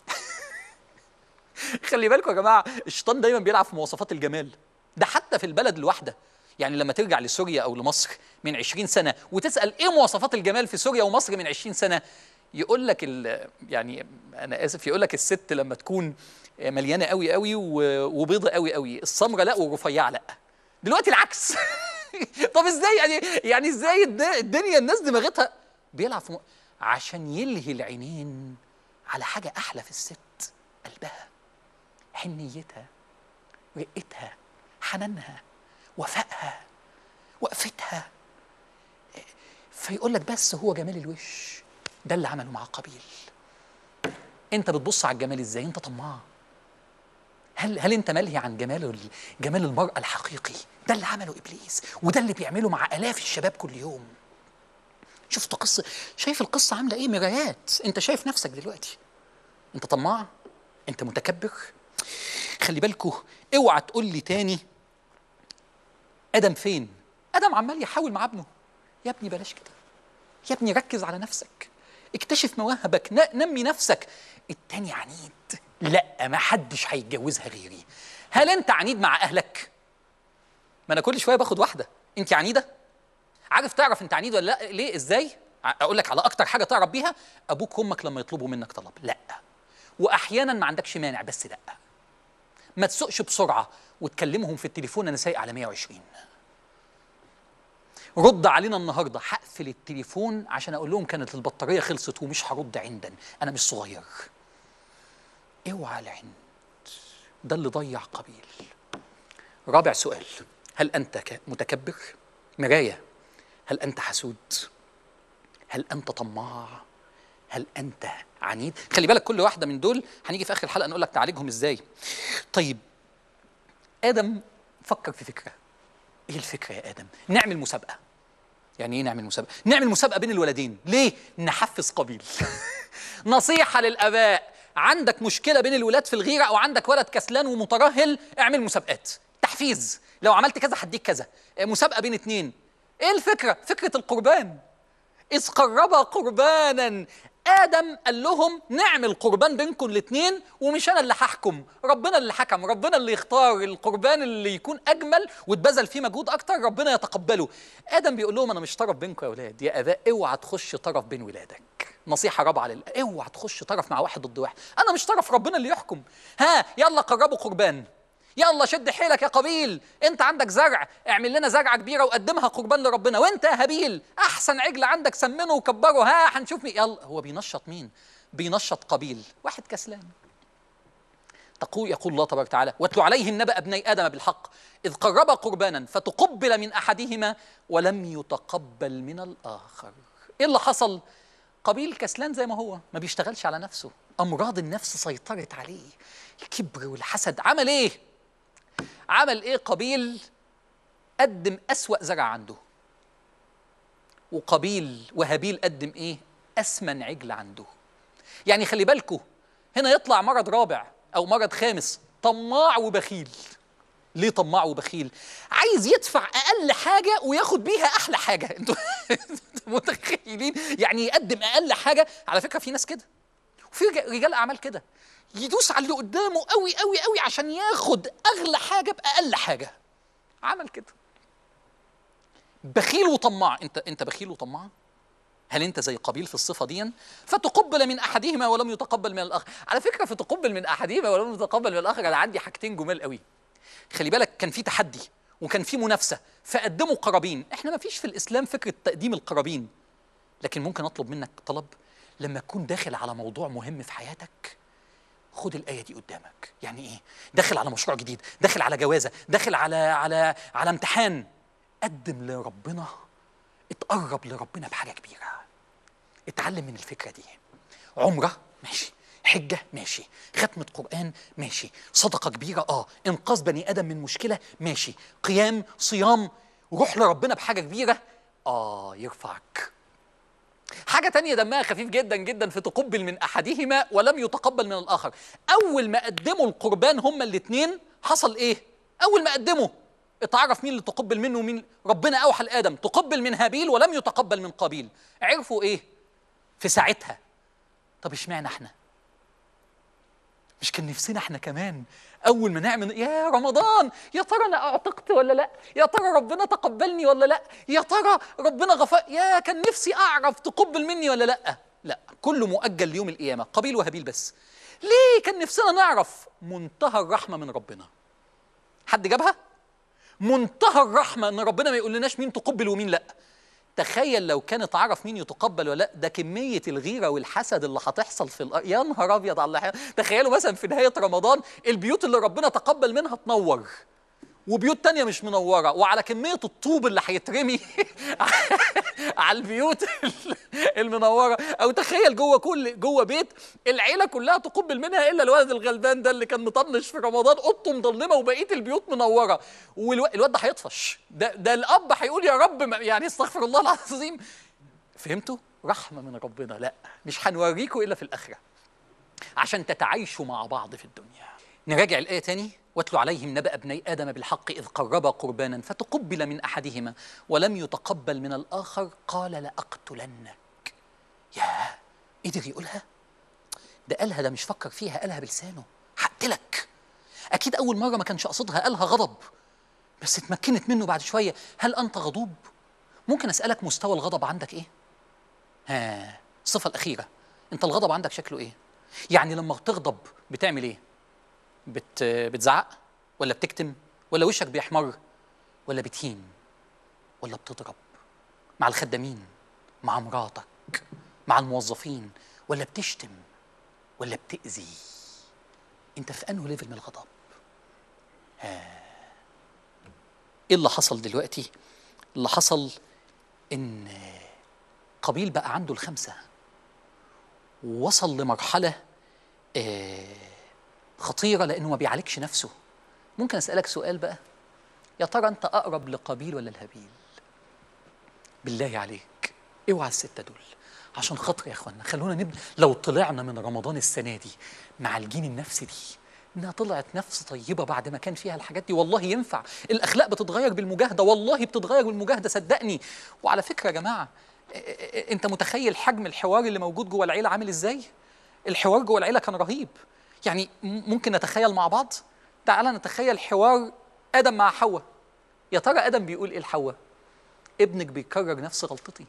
Speaker 2: خلي بالكم يا جماعه الشيطان دايما بيلعب في مواصفات الجمال ده حتى في البلد الواحده يعني لما ترجع لسوريا او لمصر من 20 سنه وتسال ايه مواصفات الجمال في سوريا ومصر من 20 سنه يقول لك ال- يعني انا اسف يقول لك الست لما تكون مليانه قوي قوي و- وبيضه قوي قوي السمره لا والرفيعه لا دلوقتي العكس طب ازاي يعني يعني ازاي الد- الدنيا الناس دماغتها بيلعب في م... عشان يلهي العينين على حاجه احلى في الست قلبها حنيتها رقتها حنانها وفائها وقفتها فيقول لك بس هو جمال الوش ده اللي عمله مع قابيل انت بتبص على الجمال ازاي انت طماع هل هل انت ملهي عن جمال ال- جمال المرأة الحقيقي ده اللي عمله ابليس وده اللي بيعمله مع الاف الشباب كل يوم شفت قصة شايف القصة عاملة ايه مرايات انت شايف نفسك دلوقتي انت طماع انت متكبر خلي بالكوا اوعى تقول لي تاني ادم فين ادم عمال يحاول مع ابنه يا ابني بلاش كده يا ابني ركز على نفسك اكتشف مواهبك ن- نمي نفسك التاني عنيد لا ما حدش هيتجوزها غيري هل انت عنيد مع اهلك ما انا كل شويه باخد واحده انت عنيده عارف تعرف انت عنيد ولا لا ليه ازاي ع- اقول لك على اكتر حاجه تعرف بيها ابوك وامك لما يطلبوا منك طلب لا واحيانا ما عندكش مانع بس لا ما تسوقش بسرعه وتكلمهم في التليفون انا سايق على 120 رد علينا النهارده هقفل التليفون عشان اقول لهم كانت البطاريه خلصت ومش هرد عندا انا مش صغير اوعى العند ده اللي ضيع قبيل رابع سؤال هل انت ك- متكبر مرايه هل انت حسود هل انت طماع هل انت عنيد خلي بالك كل واحده من دول هنيجي في اخر الحلقه نقول لك تعالجهم ازاي طيب ادم فكر في فكره ايه الفكره يا ادم نعمل مسابقه يعني ايه نعمل مسابقه نعمل مسابقه بين الولدين ليه نحفز قبيل نصيحه للاباء عندك مشكله بين الولاد في الغيره او عندك ولد كسلان ومترهل اعمل مسابقات تحفيز لو عملت كذا هديك كذا مسابقه بين اتنين ايه الفكره فكره القربان إذ قربا قربانا آدم قال لهم نعمل قربان بينكم الاثنين ومش أنا اللي هحكم ربنا اللي حكم ربنا اللي يختار القربان اللي يكون أجمل واتبذل فيه مجهود أكتر ربنا يتقبله آدم بيقول لهم أنا مش طرف بينكم يا أولاد يا آباء اوعى تخش طرف بين ولادك نصيحة رابعة لل اوعى تخش طرف مع واحد ضد واحد أنا مش طرف ربنا اللي يحكم ها يلا قربوا قربان يلا شد حيلك يا قبيل انت عندك زرع اعمل لنا زرعه كبيره وقدمها قربان لربنا وانت يا هابيل احسن عجل عندك سمنه وكبره ها هنشوف مين يلا هو بينشط مين بينشط قبيل واحد كسلان تقول يقول الله تبارك وتعالى واتل عليهم نبأ ابني آدم بالحق إذ قربا قربانا فتقبل من أحدهما ولم يتقبل من الآخر إيه اللي حصل؟ قبيل كسلان زي ما هو ما بيشتغلش على نفسه أمراض النفس سيطرت عليه الكبر والحسد عمل إيه؟ عمل إيه قبيل قدم أسوأ زرع عنده وقبيل وهابيل قدم إيه؟ أسمن عجل عنده يعني خلي بالكوا هنا يطلع مرض رابع او مرض خامس طماع وبخيل ليه طماع وبخيل عايز يدفع اقل حاجه وياخد بيها احلى حاجه انتوا متخيلين يعني يقدم اقل حاجه على فكره في ناس كده وفي رجال اعمال كده يدوس على اللي قدامه قوي قوي قوي عشان ياخد اغلى حاجه باقل حاجه عمل كده بخيل وطماع انت انت بخيل وطماع هل انت زي قبيل في الصفه دي فتقبل من احدهما ولم يتقبل من الاخر على فكره فتقبل من احدهما ولم يتقبل من الاخر انا عندي حاجتين جمال قوي خلي بالك كان في تحدي وكان في منافسه فقدموا قرابين احنا ما فيش في الاسلام فكره تقديم القرابين لكن ممكن اطلب منك طلب لما تكون داخل على موضوع مهم في حياتك خد الآية دي قدامك يعني إيه؟ داخل على مشروع جديد داخل على جوازة داخل على على على امتحان قدم لربنا اتقرب لربنا بحاجة كبيرة اتعلم من الفكرة دي عمرة ماشي حجة ماشي ختمة قرآن ماشي صدقة كبيرة اه انقاذ بني آدم من مشكلة ماشي قيام صيام روح لربنا بحاجة كبيرة اه يرفعك حاجة تانية دمها خفيف جدا جدا في تقبل من أحدهما ولم يتقبل من الآخر أول ما قدموا القربان هما الاتنين حصل إيه؟ أول ما قدموا اتعرف مين اللي تقبل منه ومين ربنا أوحى لآدم تقبل من هابيل ولم يتقبل من قابيل عرفوا إيه؟ في ساعتها طب اشمعنى احنا؟ مش كان نفسنا احنا كمان اول ما نعمل يا رمضان يا ترى انا اعتقت ولا لا يا ترى ربنا تقبلني ولا لا يا ترى ربنا غفر يا كان نفسي اعرف تقبل مني ولا لا لا كله مؤجل ليوم القيامه قبيل وهابيل بس ليه كان نفسنا نعرف منتهى الرحمه من ربنا حد جابها منتهى الرحمه ان ربنا ما يقولناش مين تقبل ومين لا تخيل لو كان اتعرف مين يتقبل ولا لا ده كميه الغيره والحسد اللي هتحصل في الارض يا نهار ابيض على اللي تخيلوا مثلا في نهايه رمضان البيوت اللي ربنا تقبل منها تنور وبيوت تانية مش منورة وعلى كمية الطوب اللي هيترمي على البيوت المنورة أو تخيل جوه كل جوه بيت العيلة كلها تقبل منها إلا الولد الغلبان ده اللي كان مطنش في رمضان أوضته مظلمة وبقية البيوت منورة والواد ده هيطفش ده ده الأب هيقول يا رب يعني استغفر الله العظيم فهمتوا؟ رحمة من ربنا لا مش هنوريكم إلا في الآخرة عشان تتعايشوا مع بعض في الدنيا نراجع الآية تاني واتل عليهم نبأ ابني آدم بالحق إذ قربا قربانا فتقبل من أحدهما ولم يتقبل من الآخر قال لأقتلنك يا قدر يقولها ده قالها ده مش فكر فيها قالها بلسانه هقتلك أكيد أول مرة ما كانش قصدها قالها غضب بس اتمكنت منه بعد شوية هل أنت غضوب؟ ممكن أسألك مستوى الغضب عندك إيه؟ ها الصفة الأخيرة أنت الغضب عندك شكله إيه؟ يعني لما تغضب بتعمل إيه؟ بت بتزعق ولا بتكتم ولا وشك بيحمر ولا بتهين ولا بتضرب مع الخدامين مع مراتك مع الموظفين ولا بتشتم ولا بتأذي انت في انه ليفل من الغضب ها ايه اللي حصل دلوقتي اللي حصل ان قبيل بقى عنده الخمسه ووصل لمرحله آه خطيرة لأنه ما بيعالجش نفسه ممكن أسألك سؤال بقى يا ترى أنت أقرب لقابيل ولا الهابيل بالله عليك اوعى الستة دول عشان خاطر يا اخوانا خلونا نبدا لو طلعنا من رمضان السنه دي مع الجين النفسي دي انها طلعت نفس طيبه بعد ما كان فيها الحاجات دي والله ينفع الاخلاق بتتغير بالمجاهده والله بتتغير بالمجاهده صدقني وعلى فكره يا جماعه انت متخيل حجم الحوار اللي موجود جوه العيله عامل ازاي الحوار جوه العيله كان رهيب يعني ممكن نتخيل مع بعض تعال نتخيل حوار ادم مع حواء يا ترى ادم بيقول ايه لحواء ابنك بيكرر نفس غلطتي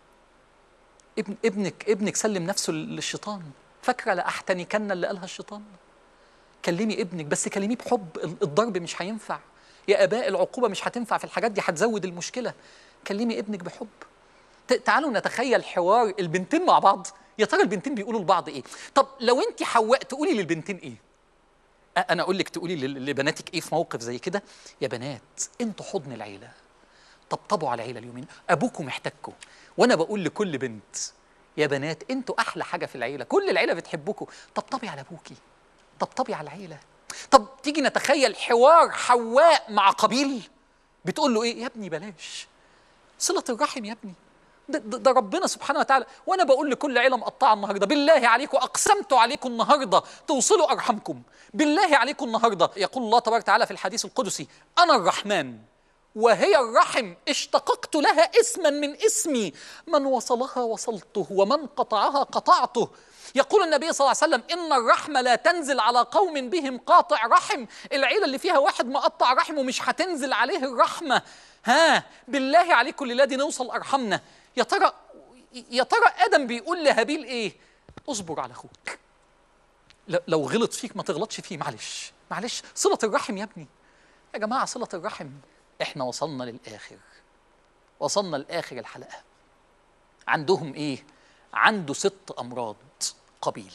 Speaker 2: ابن ابنك ابنك سلم نفسه للشيطان فاكره لاحتنكن اللي قالها الشيطان كلمي ابنك بس كلميه بحب الضرب مش هينفع يا اباء العقوبه مش هتنفع في الحاجات دي هتزود المشكله كلمي ابنك بحب تعالوا نتخيل حوار البنتين مع بعض يا ترى البنتين بيقولوا لبعض ايه طب لو انت حواء تقولي للبنتين ايه أ- انا اقول لك تقولي لل- لبناتك ايه في موقف زي كده يا بنات انتوا حضن العيله طبطبوا على العيله اليومين ابوكم محتاجكم وانا بقول لكل بنت يا بنات انتوا احلى حاجه في العيله كل العيله بتحبكم طبطبي على ابوكي طبطبي على العيله طب تيجي نتخيل حوار حواء مع قبيل بتقول له ايه يا ابني بلاش صله الرحم يا ابني ده, ده, ده ربنا سبحانه وتعالى وانا بقول لكل عيله مقطعه النهارده بالله عليكم اقسمت عليكم النهارده توصلوا ارحمكم بالله عليكم النهارده يقول الله تبارك وتعالى في الحديث القدسي انا الرحمن وهي الرحم اشتققت لها اسما من اسمي من وصلها وصلته ومن قطعها قطعته يقول النبي صلى الله عليه وسلم ان الرحمه لا تنزل على قوم بهم قاطع رحم العيله اللي فيها واحد مقطع رحمه مش هتنزل عليه الرحمه ها بالله عليكم الليله دي نوصل ارحمنا يا ترى يا ترى ادم بيقول لهابيل ايه اصبر على اخوك ل- لو غلط فيك ما تغلطش فيه معلش معلش صله الرحم يا ابني يا جماعه صله الرحم احنا وصلنا للاخر وصلنا لاخر الحلقه عندهم ايه عنده ست امراض قبيل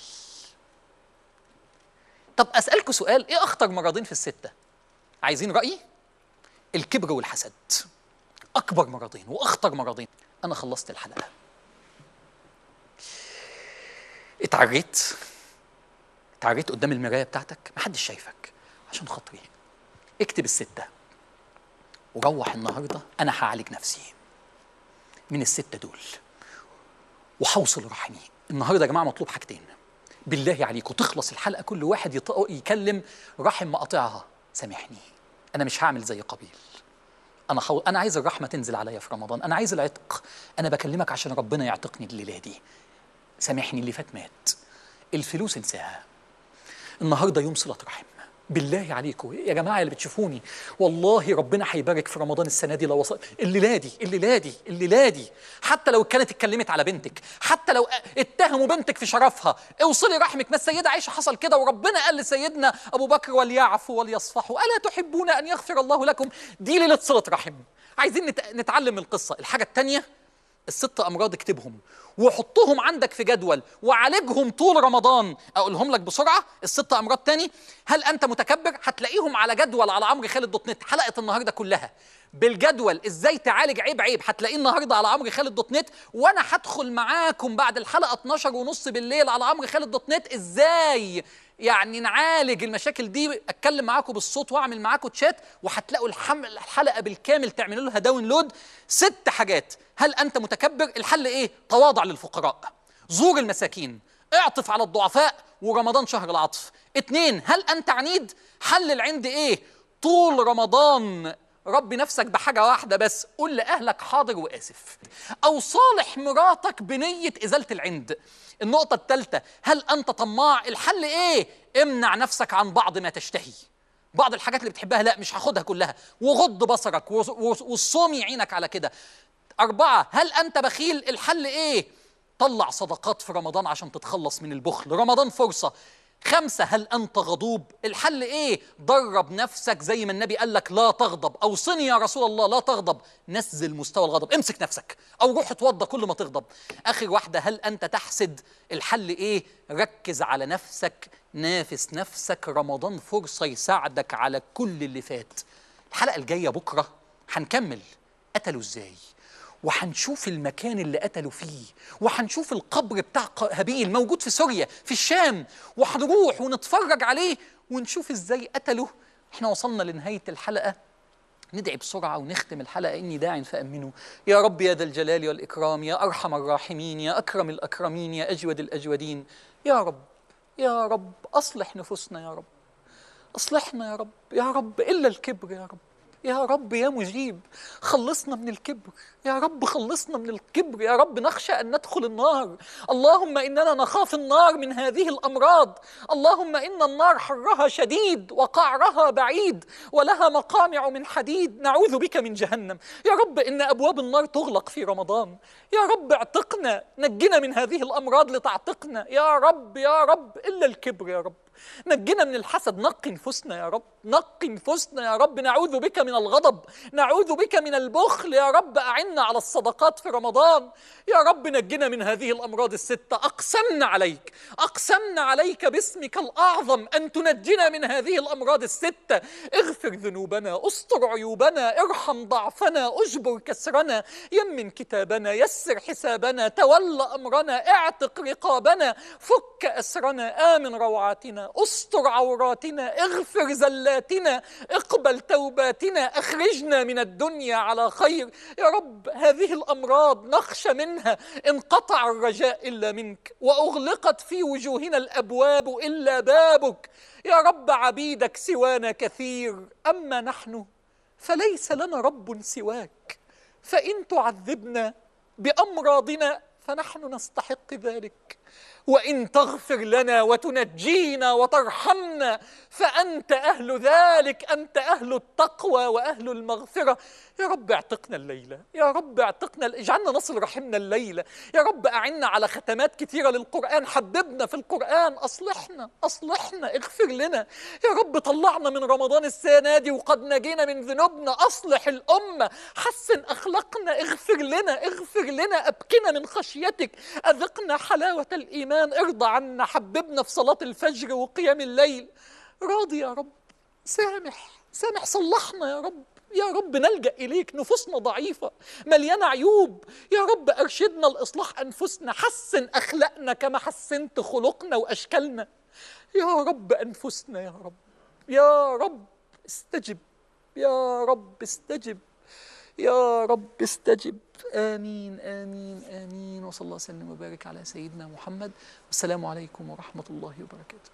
Speaker 2: طب اسالكوا سؤال ايه اخطر مرضين في السته عايزين رايي الكبر والحسد اكبر مرضين واخطر مرضين انا خلصت الحلقه اتعريت اتعريت قدام المرايه بتاعتك محدش شايفك عشان خاطري اكتب السته وروح النهارده انا هعالج نفسي من السته دول وحوصل رحمي النهارده يا جماعه مطلوب حاجتين بالله عليكم تخلص الحلقه كل واحد يط- يكلم رحم مقاطعها سامحني انا مش هعمل زي قبيل انا حو... انا عايز الرحمه تنزل عليا في رمضان انا عايز العتق انا بكلمك عشان ربنا يعتقني الليله دي سامحني اللي فات مات الفلوس انساها النهارده يوم صله رحم بالله عليكم يا جماعه اللي بتشوفوني والله ربنا هيبارك في رمضان السنه دي لو وصل الليله دي الليله دي الليله دي حتى لو كانت اتكلمت على بنتك حتى لو اتهموا بنتك في شرفها اوصلي رحمك ما السيده عائشه حصل كده وربنا قال لسيدنا ابو بكر وليعفوا وليصفحوا الا تحبون ان يغفر الله لكم دي ليله صله رحم عايزين نت- نتعلم القصه الحاجه الثانيه الست امراض اكتبهم وحطهم عندك في جدول وعالجهم طول رمضان اقولهم لك بسرعه الست امراض تاني هل انت متكبر هتلاقيهم على جدول على عمرو خالد دوت نت حلقه النهارده كلها بالجدول ازاي تعالج عيب عيب هتلاقيه النهارده على عمرو خالد دوت نت وانا هدخل معاكم بعد الحلقه 12 ونص بالليل على عمرو خالد دوت نت ازاي يعني نعالج المشاكل دي اتكلم معاكم بالصوت واعمل معاكم تشات وهتلاقوا الحم... الحلقه بالكامل تعملوا لها داونلود ست حاجات هل انت متكبر الحل ايه تواضع للفقراء زور المساكين اعطف على الضعفاء ورمضان شهر العطف اتنين هل انت عنيد حل العند ايه طول رمضان ربي نفسك بحاجة واحدة بس قول لأهلك حاضر وآسف أو صالح مراتك بنية إزالة العند النقطة الثالثة هل أنت طماع الحل إيه امنع نفسك عن بعض ما تشتهي بعض الحاجات اللي بتحبها لا مش هاخدها كلها وغض بصرك وص- وص- والصوم يعينك على كده أربعة هل أنت بخيل الحل إيه طلع صدقات في رمضان عشان تتخلص من البخل رمضان فرصة خمسة هل أنت غضوب الحل إيه درب نفسك زي ما النبي قال لك لا تغضب أوصني يا رسول الله لا تغضب نزل مستوى الغضب امسك نفسك أو روح اتوضى كل ما تغضب آخر واحدة هل أنت تحسد الحل إيه ركز على نفسك نافس نفسك رمضان فرصة يساعدك على كل اللي فات الحلقة الجاية بكرة هنكمل قتلوا إزاي وهنشوف المكان اللي قتلوا فيه وهنشوف القبر بتاع ق- هابيل موجود في سوريا في الشام وهنروح ونتفرج عليه ونشوف ازاي قتلوا احنا وصلنا لنهاية الحلقة ندعي بسرعة ونختم الحلقة إني داع فأمنوا يا رب يا ذا الجلال والإكرام يا أرحم الراحمين يا أكرم الأكرمين يا أجود الأجودين يا رب يا رب أصلح نفوسنا يا رب اصلحنا يا رب يا رب الا الكبر يا رب يا رب يا مجيب خلصنا من الكبر يا رب خلصنا من الكبر يا رب نخشى ان ندخل النار اللهم اننا نخاف النار من هذه الامراض اللهم ان النار حرها شديد وقعرها بعيد ولها مقامع من حديد نعوذ بك من جهنم يا رب ان ابواب النار تغلق في رمضان يا رب اعتقنا نجنا من هذه الامراض لتعتقنا يا رب يا رب الا الكبر يا رب نجنا من الحسد نقي نفوسنا يا رب نقي نفوسنا يا رب نعوذ بك من الغضب نعوذ بك من البخل يا رب أعنا على الصدقات في رمضان يا رب نجنا من هذه الأمراض الستة أقسمنا عليك أقسمنا عليك باسمك الأعظم أن تنجنا من هذه الأمراض الستة اغفر ذنوبنا استر عيوبنا ارحم ضعفنا اجبر كسرنا يمن كتابنا يسر حسابنا تول أمرنا اعتق رقابنا فك أسرنا آمن روعاتنا استر عوراتنا اغفر زلاتنا اقبل توباتنا اخرجنا من الدنيا على خير يا رب هذه الأمراض نخشى منها انقطع الرجاء إلا منك وأغلقت في وجوهنا الأبواب إلا بابك يا رب عبيدك سوانا كثير أما نحن فليس لنا رب سواك فإن تعذبنا بأمراضنا فنحن نستحق ذلك وان تغفر لنا وتنجينا وترحمنا فانت اهل ذلك انت اهل التقوى واهل المغفره يا رب اعتقنا الليله يا رب اعتقنا اجعلنا نصل رحمنا الليله يا رب اعنا على ختمات كثيره للقران حببنا في القران اصلحنا اصلحنا اغفر لنا يا رب طلعنا من رمضان السنه دي وقد نجينا من ذنوبنا اصلح الامه حسن اخلاقنا اغفر لنا اغفر لنا ابكنا من خشيتك اذقنا حلاوه الايمان ارضى عنا حببنا في صلاه الفجر وقيام الليل راضي يا رب سامح سامح صلحنا يا رب يا رب نلجا اليك نفوسنا ضعيفه مليانه عيوب يا رب ارشدنا لاصلاح انفسنا حسن اخلاقنا كما حسنت خلقنا واشكالنا يا رب انفسنا يا رب يا رب استجب يا رب استجب يا رب استجب امين امين امين وصلى الله وسلم وبارك على سيدنا محمد والسلام عليكم ورحمه الله وبركاته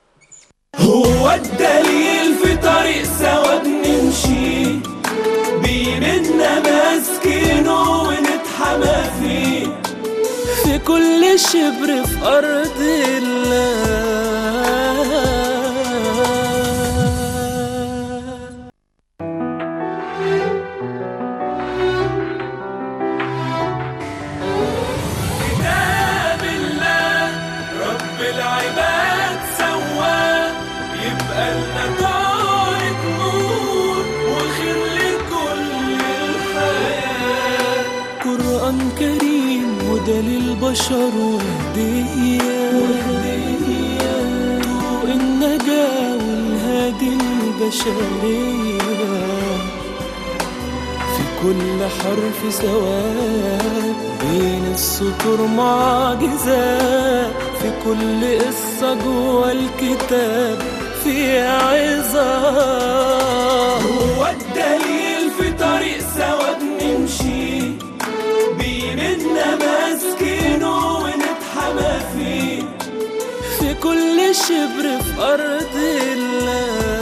Speaker 1: هو الدليل في طريق سوا بنمشي بيمنا ماسكينه ونتحمى فيه في كل شبر في أرض الله كتاب الله رب العباد سواه يبقى لنا طارق نور وخير لكل الحياة قرآن كريم وده للبشر وهدية طوق النجاة والهادي البشرية في كل حرف سواد بين السطور معجزات في كل قصة جوه الكتاب في عظات هو الدليل في طريق سوا بنمشي بيمنا ماسكينه ونتحمى فيه في كل شبر في أرض الله